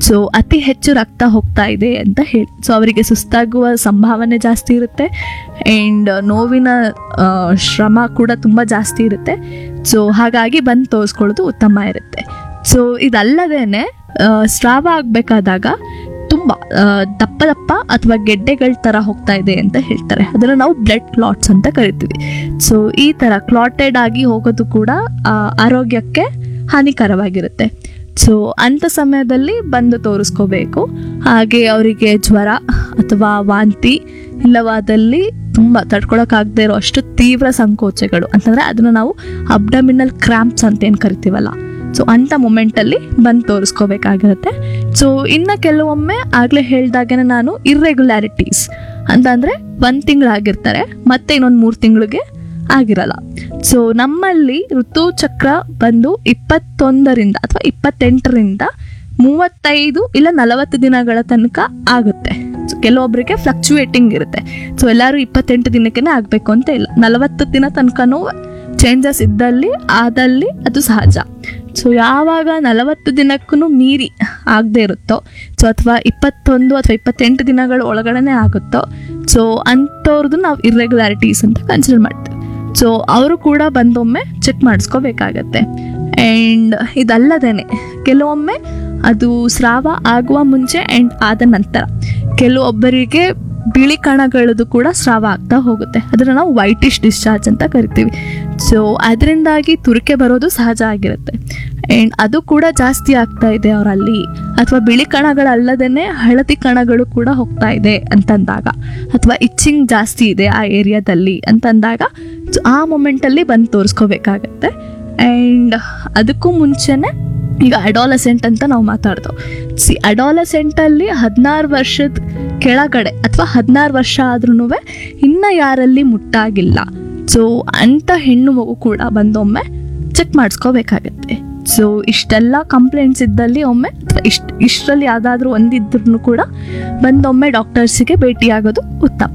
so ಅತಿ ಹೆಚ್ಚು ರಕ್ತ ಹೋಗ್ತಾ ಇದೆ ಅಂತ ಹೇಳಿ ಸೊ ಅವರಿಗೆ ಸುಸ್ತಾಗುವ ಸಂಭಾವನೆ ಜಾಸ್ತಿ ಇರುತ್ತೆ ಆ್ಯಂಡ್ ನೋವಿನ ಆ, ಶ್ರಮ ಕೂಡ ತುಂಬ ಜಾಸ್ತಿ ಇರುತ್ತೆ ಸೊ ಹಾಗಾಗಿ ಬಂದು ತೋರಿಸ್ಕೊಳ್ಳೋದು ಉತ್ತಮ ಇರುತ್ತೆ ಸೊ ಇದಲ್ಲದೇನೆ ಆ, ಸ್ರಾವ ಆಗಬೇಕಾದಾಗ ತುಂಬ ಆ, ದಪ್ಪ ದಪ್ಪ ಅಥವಾ ಗೆಡ್ಡೆಗಳ ಥರ ಹೋಗ್ತಾ ಇದೆ ಅಂತ ಹೇಳ್ತಾರೆ ಅದನ್ನು ನಾವು ಬ್ಲಡ್ ಕ್ಲಾಟ್ಸ್ ಅಂತ ಕರಿತೀವಿ ಸೊ ಈ ಥರ ಕ್ಲಾಟೆಡ್ ಆಗಿ ಹೋಗೋದು ಕೂಡ ಆ, ಆರೋಗ್ಯಕ್ಕೆ ಹಾನಿಕರವಾಗಿರುತ್ತೆ ಸೊ ಅಂಥ ಸಮಯದಲ್ಲಿ ಬಂದು ತೋರಿಸ್ಕೋಬೇಕು ಹಾಗೆ ಅವರಿಗೆ ಜ್ವರ ಅಥವಾ ವಾಂತಿ ಇಲ್ಲವಾದಲ್ಲಿ ತುಂಬ ತಡ್ಕೊಳಕ್ಕಾಗದೇ ಇರೋ ಅಷ್ಟು ತೀವ್ರ ಸಂಕೋಚಗಳು ಅಂತಂದರೆ ಅದನ್ನು ನಾವು ಅಬ್ಡಮಿನಲ್ ಕ್ರಾಂಪ್ಸ್ ಅಂತ ಏನು ಕರಿತೀವಲ್ಲ ಸೊ ಅಂಥ ಮೊಮೆಂಟಲ್ಲಿ ಬಂದು ತೋರಿಸ್ಕೋಬೇಕಾಗಿರುತ್ತೆ ಸೊ ಇನ್ನು ಕೆಲವೊಮ್ಮೆ ಆಗಲೇ ಹೇಳ್ದಾಗೇನೆ ನಾನು ಇರ್ರೆಗ್ಯುಲಾರಿಟೀಸ್ ಅಂತ ಅಂದರೆ ಒಂದು ತಿಂಗಳಾಗಿರ್ತಾರೆ ಮತ್ತೆ ಇನ್ನೊಂದು ಮೂರು ತಿಂಗಳಿಗೆ ಆಗಿರಲ್ಲ ಸೊ ನಮ್ಮಲ್ಲಿ ಋತುಚಕ್ರ ಬಂದು ಇಪ್ಪತ್ತೊಂದರಿಂದ ಅಥವಾ ಇಪ್ಪತ್ತೆಂಟರಿಂದ ಮೂವತ್ತೈದು ಇಲ್ಲ ನಲವತ್ತು ದಿನಗಳ ತನಕ ಆಗುತ್ತೆ ಸೊ ಕೆಲವೊಬ್ಬರಿಗೆ ಫ್ಲಕ್ಚುಯೇಟಿಂಗ್ ಇರುತ್ತೆ ಸೊ ಎಲ್ಲರೂ ಇಪ್ಪತ್ತೆಂಟು ದಿನಕ್ಕೇ ಆಗಬೇಕು ಅಂತ ಇಲ್ಲ ನಲವತ್ತು ದಿನ ತನಕನೂ ಚೇಂಜಸ್ ಇದ್ದಲ್ಲಿ ಆದಲ್ಲಿ ಅದು ಸಹಜ ಸೊ ಯಾವಾಗ ನಲವತ್ತು ದಿನಕ್ಕೂ ಮೀರಿ ಆಗದೆ ಇರುತ್ತೋ ಸೊ ಅಥವಾ ಇಪ್ಪತ್ತೊಂದು ಅಥವಾ ಇಪ್ಪತ್ತೆಂಟು ದಿನಗಳ ಒಳಗಡೆ ಆಗುತ್ತೋ ಸೊ ಅಂಥವ್ರದ್ದು ನಾವು ಇರ್ರೆಗ್ಯುಲಾರಿಟೀಸ್ ಅಂತ ಕನ್ಸಿಡರ್ ಮಾಡ್ತೀವಿ ಸೊ ಅವರು ಕೂಡ ಬಂದೊಮ್ಮೆ ಚೆಕ್ ಮಾಡಿಸ್ಕೋಬೇಕಾಗತ್ತೆ ಆ್ಯಂಡ್ ಇದಲ್ಲದೇನೆ ಕೆಲವೊಮ್ಮೆ ಅದು ಸ್ರಾವ ಆಗುವ ಮುಂಚೆ ಆ್ಯಂಡ್ ಆದ ನಂತರ ಕೆಲವೊಬ್ಬರಿಗೆ ಬಿಳಿ ಕಣಗಳದ್ದು ಕೂಡ ಸ್ರಾವ ಆಗ್ತಾ ಹೋಗುತ್ತೆ ಅದನ್ನು ನಾವು ವೈಟಿಶ್ ಡಿಸ್ಚಾರ್ಜ್ ಅಂತ ಕರಿತೀವಿ ಸೊ ಅದರಿಂದಾಗಿ ತುರಿಕೆ ಬರೋದು ಸಹಜ ಆಗಿರುತ್ತೆ ಆ್ಯಂಡ್ ಅದು ಕೂಡ ಜಾಸ್ತಿ ಆಗ್ತಾ ಇದೆ ಅವರಲ್ಲಿ ಅಥವಾ ಬಿಳಿ ಕಣಗಳಲ್ಲದೇ ಹಳದಿ ಕಣಗಳು ಕೂಡ ಹೋಗ್ತಾ ಇದೆ ಅಂತಂದಾಗ ಅಥವಾ ಇಚ್ಚಿಂಗ್ ಜಾಸ್ತಿ ಇದೆ ಆ ಏರಿಯಾದಲ್ಲಿ ಅಂತಂದಾಗ ಸೊ ಆ ಮೊಮೆಂಟಲ್ಲಿ ಬಂದು ತೋರಿಸ್ಕೋಬೇಕಾಗತ್ತೆ ಆ್ಯಂಡ್ ಅದಕ್ಕೂ ಮುಂಚೆನೆ ಈಗ ಅಡಾಲಸೆಂಟ್ ಅಂತ ನಾವು ಮಾತಾಡ್ದೋ ಸಿ ಅಡಾಲಸೆಂಟಲ್ಲಿ ಹದಿನಾರು ವರ್ಷದ ಕೆಳಗಡೆ ಅಥವಾ ಹದಿನಾರು ವರ್ಷ ಆದ್ರೂ ಇನ್ನು ಯಾರಲ್ಲಿ ಮುಟ್ಟಾಗಿಲ್ಲ ಸೊ ಅಂಥ ಹೆಣ್ಣು ಮಗು ಕೂಡ ಬಂದೊಮ್ಮೆ ಚೆಕ್ ಮಾಡಿಸ್ಕೋಬೇಕಾಗತ್ತೆ ಸೊ ಇಷ್ಟೆಲ್ಲ ಕಂಪ್ಲೇಂಟ್ಸ್ ಇದ್ದಲ್ಲಿ ಒಮ್ಮೆ ಅಥವಾ ಇಷ್ಟ ಇಷ್ಟರಲ್ಲಿ ಯಾವುದಾದ್ರೂ ಒಂದಿದ್ರೂ ಕೂಡ ಬಂದೊಮ್ಮೆ ಡಾಕ್ಟರ್ಸಿಗೆ ಭೇಟಿಯಾಗೋದು ಉತ್ತಮ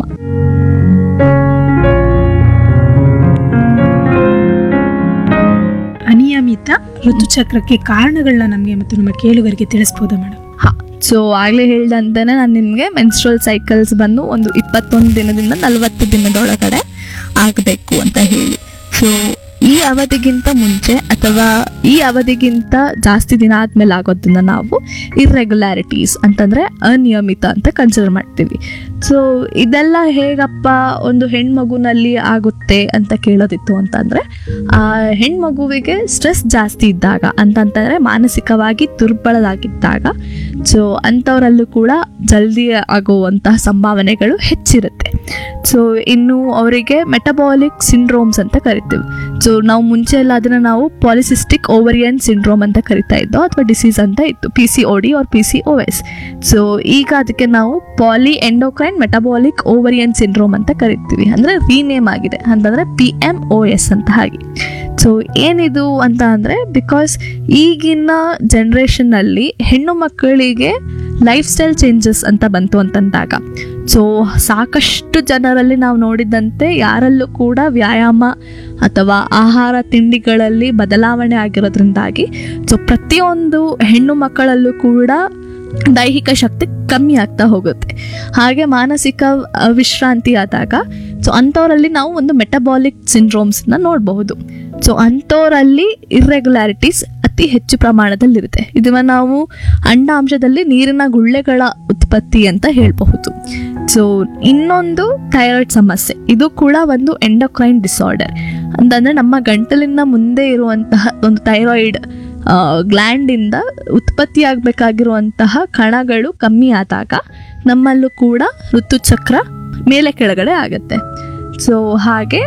ಅನಿಯಮಿತ ಋತುಚಕ್ರಕ್ಕೆ ಕಾರಣಗಳನ್ನ ನಮಗೆ ಮತ್ತು ನಮ್ಮ ಕೇಳುಗರಿಗೆ ತಿಳಿಸ್ಬೋದಾ ಮೇಡಮ್ ಹಾ ಸೊ ಆಗಲೇ ಹೇಳ್ದಂತೆಯೇ ನಾನು ನಿಮಗೆ ಮೆನ್ಸ್ಟ್ರಲ್ ಸೈಕಲ್ಸ್ ಬಂದು ಒಂದು ಇಪ್ಪತ್ತೊಂದು ದಿನದಿಂದ ನಲವತ್ತು ದಿನದೊಳಗಡೆ ಆಗಬೇಕು ಅಂತ ಹೇಳಿ ಸೊ ಈ ಅವಧಿಗಿಂತ ಮುಂಚೆ ಅಥವಾ ಈ ಅವಧಿಗಿಂತ ಜಾಸ್ತಿ ದಿನ ಆದಮೇಲೆ ಆಗೋದನ್ನ ನಾವು ಇರ್ರೆಗ್ಯುಲಾರಿಟೀಸ್ ಅಂತಂದರೆ ಅನಿಯಮಿತ ಅಂತ ಕನ್ಸಿಡರ್ ಮಾಡ್ತೀವಿ ಸೊ ಇದೆಲ್ಲ ಹೇಗಪ್ಪ ಒಂದು ಹೆಣ್ಮಗುನಲ್ಲಿ ಆಗುತ್ತೆ ಅಂತ ಕೇಳೋದಿತ್ತು ಅಂತಂದರೆ ಆ ಹೆಣ್ಮಗುವಿಗೆ ಸ್ಟ್ರೆಸ್ ಜಾಸ್ತಿ ಇದ್ದಾಗ ಅಂತಂತಂದರೆ ಮಾನಸಿಕವಾಗಿ ದುರ್ಬಲರಾಗಿದ್ದಾಗ ಸೊ ಅಂಥವರಲ್ಲೂ ಕೂಡ ಜಲ್ದಿ ಆಗುವಂತಹ ಸಂಭಾವನೆಗಳು ಹೆಚ್ಚಿರುತ್ತೆ ಸೊ ಇನ್ನು ಅವರಿಗೆ ಮೆಟಬಾಲಿಕ್ ಸಿಂಡ್ರೋಮ್ಸ್ ಅಂತ ಕರಿತೀವಿ ಸೊ ನಾವು ಮುಂಚೆ ಎಲ್ಲ ಅದನ್ನು ನಾವು ಪಾಲಿಸಿಸ್ಟಿಕ್ ಓವರಿಯನ್ ಸಿಂಡ್ರೋಮ್ ಅಂತ ಕರಿತಾ ಇದ್ದೋ ಅಥವಾ ಡಿಸೀಸ್ ಅಂತ ಇತ್ತು P C O D or P C O S so ಈಗ ಅದಕ್ಕೆ ನಾವು poly endocrine metabolic ovarian syndrome ಅಂತ ಕರಿತೀವಿ ಅಂದರೆ ರೀನೇಮ್ ಆಗಿದೆ ಅಂತಂದರೆ ಪಿ ಎಮ್ ಒ ಎಸ್ ಅಂತ ಹಾಗೆ ಸೊ ಏನಿದು ಅಂತ ಅಂದರೆ ಬಿಕಾಸ್ ಈಗಿನ ಜನ್ರೇಷನ್ನಲ್ಲಿ ಹೆಣ್ಣು ಮಕ್ಕಳಿಗೆ ಲೈಫ್ ಸ್ಟೈಲ್ ಚೇಂಜಸ್ ಅಂತ ಬಂತು ಅಂತಂದಾಗ ಸೊ ಸಾಕಷ್ಟು ಜನರಲ್ಲಿ ನಾವು ನೋಡಿದಂತೆ ಯಾರಲ್ಲೂ ಕೂಡ ವ್ಯಾಯಾಮ ಅಥವಾ ಆಹಾರ ತಿಂಡಿಗಳಲ್ಲಿ ಬದಲಾವಣೆ ಆಗಿರೋದ್ರಿಂದಾಗಿ ಸೊ ಪ್ರತಿಯೊಂದು ಹೆಣ್ಣು ಮಕ್ಕಳಲ್ಲೂ ಕೂಡ ದೈಹಿಕ ಶಕ್ತಿ ಕಮ್ಮಿ ಆಗ್ತಾ ಹೋಗುತ್ತೆ ಹಾಗೆ ಮಾನಸಿಕ ಅ, ವಿಶ್ರಾಂತಿ ಆದಾಗ ಸೊ ಅಂಥವರಲ್ಲಿ ನಾವು ಒಂದು ಮೆಟಬಾಲಿಕ್ ಸಿಂಡ್ರೋಮ್ಸ್ನ ನೋಡಬಹುದು ಸೊ ಅಂಥವರಲ್ಲಿ ಇರ್ರೆಗ್ಯುಲಾರಿಟೀಸ್ ಅತಿ ಹೆಚ್ಚು ಪ್ರಮಾಣದಲ್ಲಿರುತ್ತೆ ಇದನ್ನ ನಾವು ಅಂಡಾಂಶದಲ್ಲಿ ನೀರಿನ ಗುಳ್ಳೆಗಳ ಉತ್ಪತ್ತಿ ಅಂತ ಹೇಳಬಹುದು ಸೊ ಇನ್ನೊಂದು ಥೈರಾಯ್ಡ್ ಸಮಸ್ಯೆ ಇದು ಕೂಡ ಒಂದು ಎಂಡೋಕ್ರೈನ್ ಡಿಸಾರ್ಡರ್ ಅಂತಂದರೆ ನಮ್ಮ ಗಂಟಲಿನ ಮುಂದೆ ಇರುವಂತಹ ಒಂದು ಥೈರಾಯ್ಡ್ ಗ್ಲ್ಯಾಂಡಿಂದ ಉತ್ಪತ್ತಿಯಾಗಬೇಕಾಗಿರುವಂತಹ ಕಣಗಳು ಕಮ್ಮಿ ಆದಾಗ ನಮ್ಮಲ್ಲೂ ಕೂಡ ಋತುಚಕ್ರ ಮೇಲೆ ಕೆಳಗಡೆ ಆಗುತ್ತೆ ಸೊ ಹಾಗೆ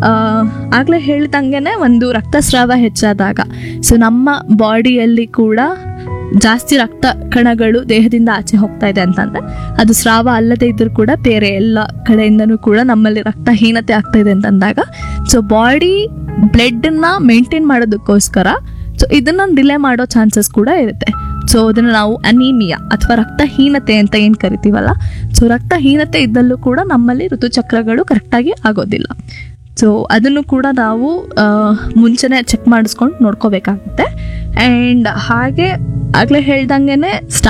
ಆಗಲೇ ಹೇಳ್ದಂಗೆ ಒಂದು ರಕ್ತಸ್ರಾವ ಹೆಚ್ಚಾದಾಗ ಸೊ ನಮ್ಮ ಬಾಡಿಯಲ್ಲಿ ಕೂಡ ಜಾಸ್ತಿ ರಕ್ತ ಕಣಗಳು ದೇಹದಿಂದ ಆಚೆ ಹೋಗ್ತಾ ಇದೆ ಅಂತಂದ್ರೆ ಅದು ಸ್ರಾವ ಅಲ್ಲದೆ ಇದ್ರೂ ಕೂಡ ಬೇರೆ ಎಲ್ಲ ಕಡೆಯಿಂದನೂ ಕೂಡ ನಮ್ಮಲ್ಲಿ ರಕ್ತಹೀನತೆ ಆಗ್ತಾ ಇದೆ ಅಂತಂದಾಗ ಸೊ ಬಾಡಿ ಬ್ಲಡ್ನ ಮೇಂಟೈನ್ ಮಾಡೋದಕ್ಕೋಸ್ಕರ ಸೊ ಇದನ್ನ ಡಿಲೇ ಮಾಡೋ ಚಾನ್ಸಸ್ ಕೂಡ ಇರುತ್ತೆ ಸೊ ಅದನ್ನು ನಾವು ಅನೀಮಿಯಾ ಅಥವಾ ರಕ್ತಹೀನತೆ ಅಂತ ಏನು ಕರಿತೀವಲ್ಲ ಸೊ ರಕ್ತಹೀನತೆ ಇದ್ದಲ್ಲೂ ಕೂಡ ನಮ್ಮಲ್ಲಿ ಋತುಚಕ್ರಗಳು ಕರೆಕ್ಟಾಗಿ ಆಗೋದಿಲ್ಲ ಸೊ ಅದನ್ನು ಕೂಡ ನಾವು ಆ, ಮುಂಚೆನೆ ಚೆಕ್ ಮಾಡಿಸ್ಕೊಂಡು ನೋಡ್ಕೋಬೇಕಾಗುತ್ತೆ ಆ್ಯಂಡ್ ಹಾಗೆ ಆಗಲೇ ಹೇಳ್ದಂಗೆ